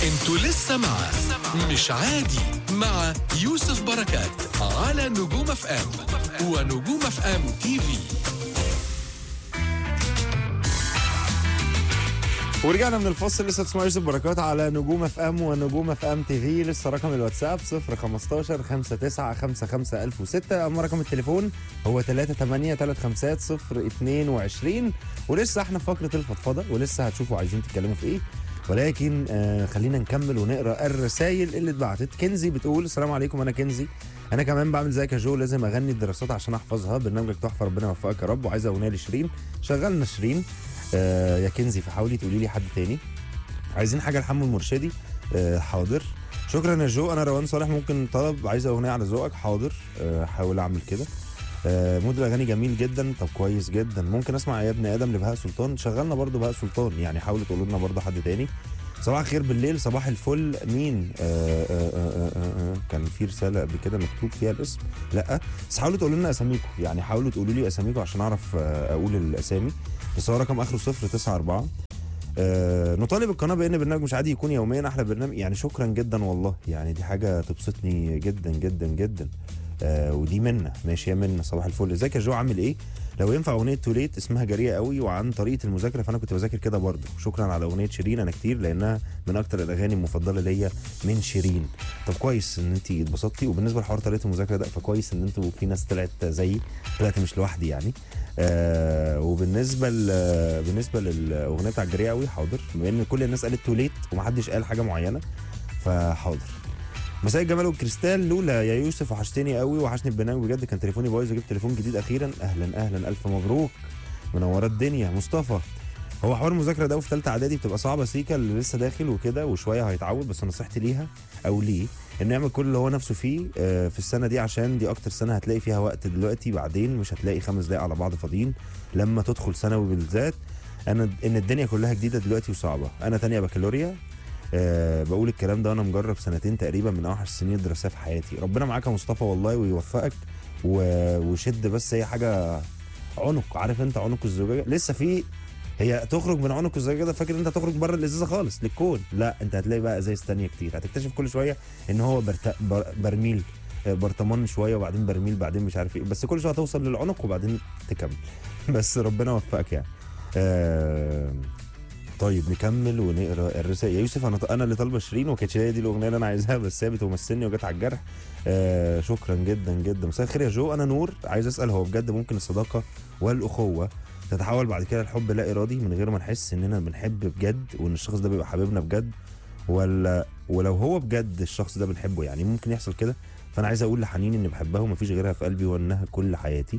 انتوا لسه مع مش عادي مع يوسف بركات على نجوم اف ام ونجوم اف ام تي في ورجعنا من الفصل لسه تسمعوا يوسف بركات على نجوم اف ام ونجوم اف ام تي في لسه رقم الواتساب 015 59 55 1006 اما رقم التليفون هو 38 35 022 ولسه احنا في فقره الفضفضه ولسه هتشوفوا عايزين تتكلموا في ايه ولكن آه خلينا نكمل ونقرا الرسائل اللي اتبعتت كنزي بتقول السلام عليكم انا كنزي انا كمان بعمل زيك يا جو لازم اغني الدراسات عشان احفظها برنامجك تحفه ربنا يوفقك يا رب وعايزه اغنيه لشيرين شغلنا شيرين آه يا كنزي فحاولي تقولي لي حد تاني عايزين حاجه لحمو المرشدي آه حاضر شكرا يا جو انا روان صالح ممكن طلب عايز اغنيه على ذوقك حاضر آه حاول اعمل كده آه مود الاغاني جميل جدا طب كويس جدا ممكن اسمع يا ابن ادم لبهاء سلطان شغلنا برضو بهاء سلطان يعني حاولوا تقولوا لنا برضو حد تاني صباح الخير بالليل صباح الفل مين آه آه آه آه آه كان في رساله قبل كده مكتوب فيها الاسم لا بس حاولوا تقولوا لنا اساميكم يعني حاولوا تقولوا لي اساميكم عشان اعرف آه اقول الاسامي بس هو رقم اخره 094 آه نطالب القناه بان برنامج مش عادي يكون يوميا احلى برنامج يعني شكرا جدا والله يعني دي حاجه تبسطني جدا جدا جدا آه ودي منا ماشي يا منا صباح الفل ازيك يا جو عامل ايه لو ينفع اغنيه توليت اسمها جريئه قوي وعن طريقه المذاكره فانا كنت بذاكر كده برضه شكرا على اغنيه شيرين انا كتير لانها من اكتر الاغاني المفضله ليا من شيرين طب كويس ان انت اتبسطتي وبالنسبه لحوار طريقه المذاكره ده فكويس ان انتوا في ناس طلعت زيي طلعت مش لوحدي يعني آه وبالنسبه ل بالنسبه للاغنيه بتاع جريئه قوي حاضر بما ان كل الناس قالت توليت ومحدش قال حاجه معينه فحاضر مساء الجمال والكريستال لولا يا يوسف وحشتني قوي وحشني البرنامج بجد كان تليفوني بايظ وجبت تليفون جديد اخيرا اهلا اهلا الف مبروك منوره الدنيا مصطفى هو حوار المذاكره ده وفي ثالثه اعدادي بتبقى صعبه سيكا اللي لسه داخل وكده وشويه هيتعود بس نصيحتي ليها او ليه انه يعمل كل اللي هو نفسه فيه آه، في السنه دي عشان دي اكتر سنه هتلاقي فيها وقت دلوقتي بعدين مش هتلاقي خمس دقايق على بعض فاضيين لما تدخل ثانوي بالذات انا ان الدنيا كلها جديده دلوقتي وصعبه انا تانية بكالوريا أه بقول الكلام ده وانا مجرب سنتين تقريبا من اوحش السنين الدراسيه في حياتي ربنا معاك يا مصطفى والله ويوفقك و- وشد بس هي حاجه عنق عارف انت عنق الزجاجه لسه في هي تخرج من عنق الزجاجه ده فاكر انت هتخرج بره الازازه خالص للكون لا انت هتلاقي بقى ازايز تانية كتير هتكتشف كل شويه ان هو برت... بر... برميل آه، برطمان شويه وبعدين برميل بعدين مش عارف ايه بس كل شويه هتوصل للعنق وبعدين تكمل بس ربنا يوفقك يعني آه... طيب نكمل ونقرا الرسائل يا يوسف انا انا اللي طالبه شيرين وما كانتش هي دي الاغنيه اللي انا عايزها بس هي بتمثلني وجت على الجرح آه شكرا جدا جدا مساء الخير يا جو انا نور عايز اسال هو بجد ممكن الصداقه والاخوه تتحول بعد كده لحب لا ارادي من غير ما نحس اننا بنحب بجد وان الشخص ده بيبقى حبيبنا بجد ولا ولو هو بجد الشخص ده بنحبه يعني ممكن يحصل كده فانا عايز اقول لحنين اني بحبها ومفيش غيرها في قلبي وانها كل حياتي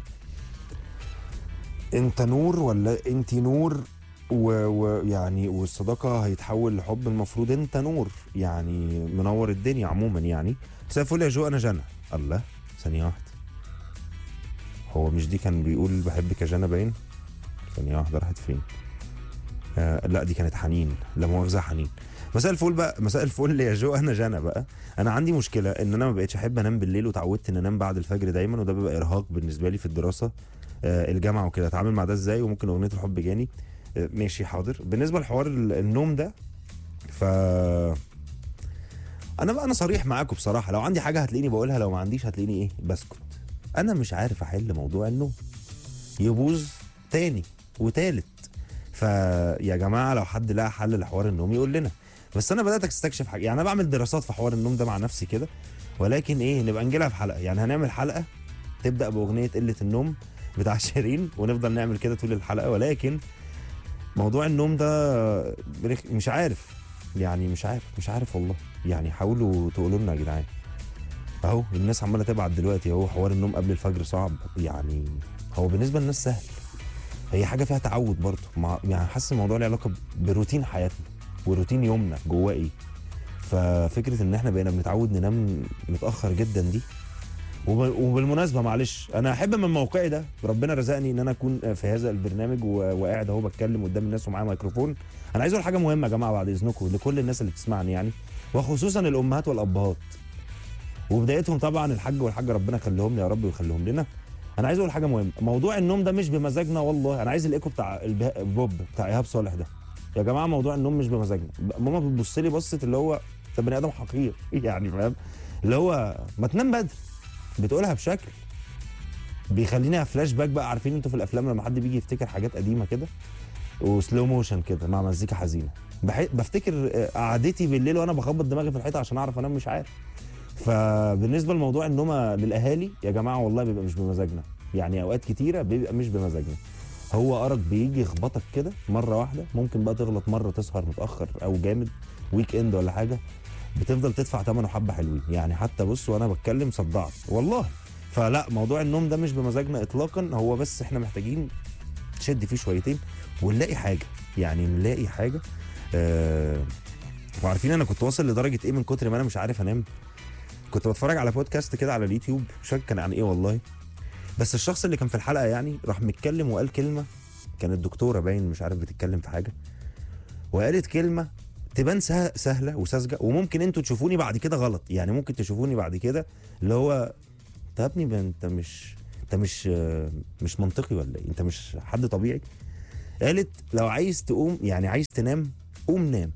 انت نور ولا انت نور ويعني والصداقه هيتحول لحب المفروض انت نور يعني منور الدنيا عموما يعني مساء الفل يا جو انا جنى الله ثانيه واحده هو مش دي كان بيقول بحبك يا جنى باين ثانيه واحده راحت فين آه لا دي كانت حنين لا مؤاخذه حنين مساء الفل بقى مساء الفل يا جو انا جنى بقى انا عندي مشكله ان انا ما بقتش احب انام بالليل وتعودت ان انام بعد الفجر دايما وده بيبقى ارهاق بالنسبه لي في الدراسه آه الجامعه وكده اتعامل مع ده ازاي وممكن اغنيه الحب جاني آه ماشي حاضر بالنسبه لحوار ال- النوم ده ف انا بقى انا صريح معاكم بصراحه لو عندي حاجه هتلاقيني بقولها لو ما عنديش هتلاقيني ايه بسكت انا مش عارف احل موضوع النوم يبوظ تاني وتالت فيا جماعه لو حد لقى حل لحوار النوم يقول لنا بس انا بدات استكشف حاجه يعني انا بعمل دراسات في حوار النوم ده مع نفسي كده ولكن ايه نبقى نجيلها في حلقه يعني هنعمل حلقه تبدا باغنيه قله النوم بتاع شيرين ونفضل نعمل كده طول الحلقه ولكن موضوع النوم ده برخ- مش عارف يعني مش عارف مش عارف والله يعني حاولوا تقولوا لنا يا جدعان اهو الناس عماله تبعت دلوقتي اهو حوار النوم قبل الفجر صعب يعني هو بالنسبه للناس سهل هي حاجه فيها تعود برضه مع يعني حاسس الموضوع له علاقه بروتين حياتنا وروتين يومنا جواه ايه ففكره ان احنا بقينا بنتعود ننام متاخر جدا دي وب- وبالمناسبه معلش انا احب من موقعي ده ربنا رزقني ان انا اكون في هذا البرنامج و- وقاعد اهو بتكلم قدام الناس ومعايا ميكروفون انا عايز اقول حاجه مهمه يا جماعه بعد اذنكم لكل الناس اللي بتسمعني يعني وخصوصا الامهات والابهات وبدايتهم طبعا الحاج والحاجه ربنا يخليهم لي يا رب ويخليهم لنا انا عايز اقول حاجه مهمه موضوع النوم ده مش بمزاجنا والله انا عايز الايكو بتاع البه- بوب بتاع ايهاب صالح ده يا جماعه موضوع النوم مش بمزاجنا ماما بتبص لي بصه اللي هو انت بني ادم حقير يعني فاهم اللي هو ما تنام بدري بتقولها بشكل بيخليني فلاش باك بقى عارفين انتوا في الافلام لما حد بيجي يفتكر حاجات قديمه كده وسلو موشن كده مع مزيكا حزينه بح... بفتكر آه، قعدتي بالليل وانا بخبط دماغي في الحيطه عشان اعرف انام مش عارف فبالنسبه لموضوع النوم للاهالي يا جماعه والله بيبقى مش بمزاجنا يعني اوقات كتيره بيبقى مش بمزاجنا هو ارق بيجي يخبطك كده مره واحده ممكن بقى تغلط مره تسهر متاخر او جامد ويك اند ولا حاجه بتفضل تدفع ثمنه حبه حلوين يعني حتى بص وانا بتكلم صدعت والله فلا موضوع النوم ده مش بمزاجنا اطلاقا هو بس احنا محتاجين تشد فيه شويتين ونلاقي حاجه يعني نلاقي حاجه آه وعارفين انا كنت واصل لدرجه ايه من كتر ما انا مش عارف انام كنت بتفرج على بودكاست كده على اليوتيوب مش فاكر كان عن ايه والله بس الشخص اللي كان في الحلقه يعني راح متكلم وقال كلمه كانت دكتوره باين مش عارف بتتكلم في حاجه وقالت كلمه تبان سه- سهله وساذجه وممكن انتوا تشوفوني بعد كده غلط يعني ممكن تشوفوني بعد كده اللي هو انت يا ابني ب- انت مش انت مش آه، مش منطقي ولا ايه انت مش حد طبيعي قالت لو عايز تقوم يعني عايز تنام قوم نام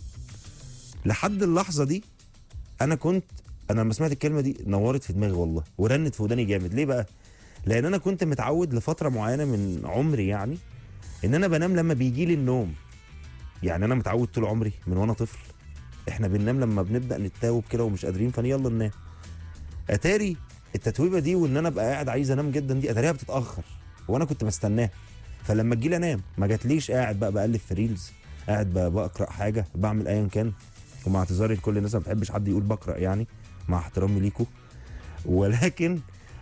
لحد اللحظه دي انا كنت انا لما سمعت الكلمه دي نورت في دماغي والله ورنت في وداني جامد ليه بقى لان انا كنت متعود لفتره معينه من عمري يعني ان انا بنام لما بيجي لي النوم يعني انا متعود طول عمري من وانا طفل احنا بننام لما بنبدا نتاوب كده ومش قادرين فيلا ننام اتاري التتويبه دي وان انا ابقى قاعد عايز انام جدا دي اتاريها بتتاخر وانا كنت بستناها فلما تجيلي انام ما جاتليش قاعد بقى بقلب في ريلز قاعد بقى بقرا حاجه بعمل ايا كان ومع اعتذاري لكل الناس ما بحبش حد يقول بقرا يعني مع احترامي ليكوا ولكن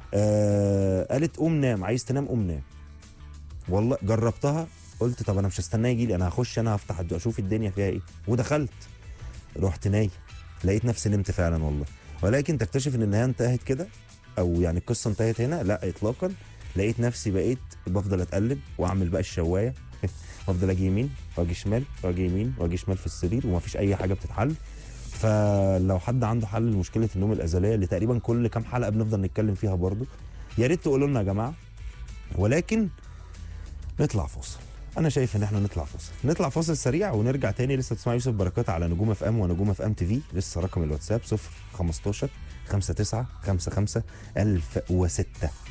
آه قالت قوم نام عايز تنام قوم نام والله جربتها قلت طب انا مش هستناه يجي لي انا هخش انا هفتح الد- اشوف الدنيا فيها ايه ودخلت رحت نايم لقيت نفسي نمت فعلا والله ولكن تكتشف ان النهايه انتهت كده او يعني القصه انتهت هنا لا اطلاقا لقيت نفسي بقيت بفضل اتقلب واعمل بقى الشوايه وافضل اجي يمين واجي شمال واجي يمين واجي شمال في السرير ومفيش اي حاجه بتتحل فلو حد عنده حل لمشكله النوم الازليه اللي تقريبا كل كام حلقه بنفضل نتكلم فيها برضو يا ريت تقولوا لنا يا جماعه ولكن نطلع فاصل انا شايف ان احنا نطلع فاصل نطلع فاصل سريع ونرجع تاني لسه تسمع يوسف بركات على نجوم اف ام ونجوم اف ام تي في لسه رقم الواتساب 0 15 59 55 1006